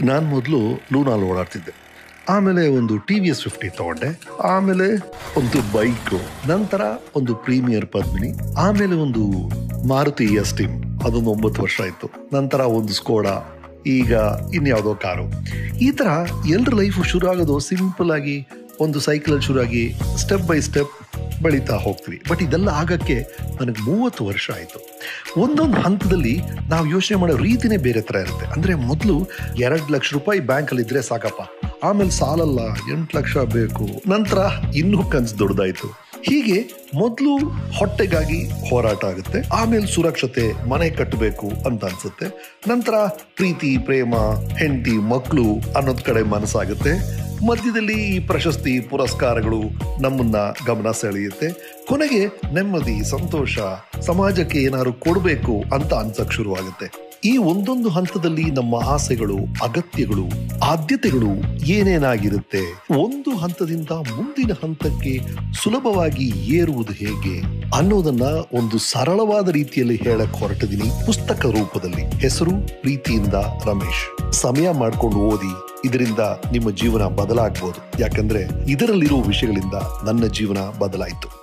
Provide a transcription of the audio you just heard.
ನಾನು ಮೊದಲು ಲೂನಾಲ್ ಓಡಾಡ್ತಿದ್ದೆ ಆಮೇಲೆ ಒಂದು ಟಿ ವಿ ಎಸ್ ಫಿಫ್ಟಿ ತಗೊಂಡೆ ಆಮೇಲೆ ಒಂದು ಬೈಕು ನಂತರ ಒಂದು ಪ್ರೀಮಿಯರ್ ಪದ್ಮಿನಿ ಆಮೇಲೆ ಒಂದು ಮಾರುತಿ ಎಸ್ ಟೀಮ್ ಅದೊಂದು ಒಂಬತ್ತು ವರ್ಷ ಆಯ್ತು ನಂತರ ಒಂದು ಸ್ಕೋಡಾ ಈಗ ಇನ್ಯಾವುದೋ ಕಾರು ಈ ತರ ಎಲ್ಲರ ಲೈಫ್ ಶುರು ಆಗೋದು ಸಿಂಪಲ್ ಆಗಿ ಒಂದು ಸೈಕಲ್ ಶುರು ಆಗಿ ಸ್ಟೆಪ್ ಬೈ ಸ್ಟೆಪ್ ಬೆಳೀತಾ ಹೋಗ್ತೀವಿ ಬಟ್ ಇದೆಲ್ಲ ಆಗಕ್ಕೆ ನನಗೆ ಮೂವತ್ತು ವರ್ಷ ಆಯಿತು ಒಂದೊಂದು ಹಂತದಲ್ಲಿ ನಾವು ಯೋಚನೆ ಮಾಡೋ ರೀತಿನೇ ಬೇರೆ ಥರ ಇರುತ್ತೆ ಅಂದರೆ ಮೊದಲು ಎರಡು ಲಕ್ಷ ರೂಪಾಯಿ ಬ್ಯಾಂಕಲ್ಲಿ ಇದ್ರೆ ಸಾಕಪ್ಪ ಆಮೇಲೆ ಸಾಲಲ್ಲ ಎಂಟು ಲಕ್ಷ ಬೇಕು ನಂತರ ಇನ್ನೂ ಕನ್ಸು ದೊಡ್ಡದಾಯ್ತು ಹೀಗೆ ಮೊದಲು ಹೊಟ್ಟೆಗಾಗಿ ಹೋರಾಟ ಆಗುತ್ತೆ ಆಮೇಲೆ ಸುರಕ್ಷತೆ ಮನೆ ಕಟ್ಟಬೇಕು ಅಂತ ಅನ್ಸುತ್ತೆ ನಂತರ ಪ್ರೀತಿ ಪ್ರೇಮ ಹೆಂಡತಿ ಮಕ್ಕಳು ಅನ್ನೋದ್ ಕಡೆ ಮನಸ್ಸಾಗುತ್ತೆ ಮಧ್ಯದಲ್ಲಿ ಈ ಪ್ರಶಸ್ತಿ ಪುರಸ್ಕಾರಗಳು ನಮ್ಮನ್ನ ಗಮನ ಸೆಳೆಯುತ್ತೆ ಕೊನೆಗೆ ನೆಮ್ಮದಿ ಸಂತೋಷ ಸಮಾಜಕ್ಕೆ ಏನಾದ್ರು ಕೊಡಬೇಕು ಅಂತ ಅನ್ಸಕ್ ಶುರುವಾಗುತ್ತೆ ಈ ಒಂದೊಂದು ಹಂತದಲ್ಲಿ ನಮ್ಮ ಆಸೆಗಳು ಅಗತ್ಯಗಳು ಆದ್ಯತೆಗಳು ಏನೇನಾಗಿರುತ್ತೆ ಒಂದು ಹಂತದಿಂದ ಮುಂದಿನ ಹಂತಕ್ಕೆ ಸುಲಭವಾಗಿ ಏರುವುದು ಹೇಗೆ ಅನ್ನೋದನ್ನ ಒಂದು ಸರಳವಾದ ರೀತಿಯಲ್ಲಿ ಹೇಳಕ್ ಹೊರಟಿದ್ದೀನಿ ಪುಸ್ತಕ ರೂಪದಲ್ಲಿ ಹೆಸರು ಪ್ರೀತಿಯಿಂದ ರಮೇಶ್ ಸಮಯ ಮಾಡ್ಕೊಂಡು ಓದಿ ಇದರಿಂದ ನಿಮ್ಮ ಜೀವನ ಬದಲಾಗ್ಬೋದು ಯಾಕಂದ್ರೆ ಇದರಲ್ಲಿರುವ ವಿಷಯಗಳಿಂದ ನನ್ನ ಜೀವನ ಬದಲಾಯಿತು